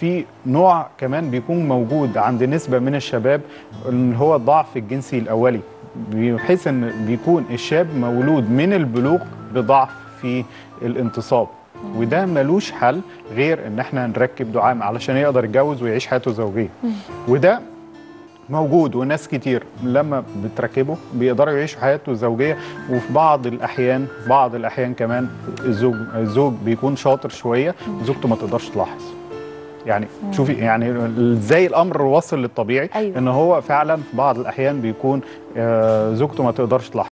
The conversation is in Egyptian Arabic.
في نوع كمان بيكون موجود عند نسبه من الشباب اللي هو الضعف الجنسي الاولي بحيث ان بيكون الشاب مولود من البلوغ بضعف في الانتصاب وده ملوش حل غير ان احنا نركب دعامه علشان يقدر يتجوز ويعيش حياته الزوجيه وده موجود وناس كتير لما بتركبه بيقدروا يعيشوا حياته الزوجيه وفي بعض الاحيان بعض الاحيان كمان الزوج الزوج بيكون شاطر شويه زوجته ما تقدرش تلاحظ يعني شوفي يعني ازاي الامر واصل للطبيعي أيوة. ان هو فعلا في بعض الاحيان بيكون آه، زوجته ما تقدرش تلاحظ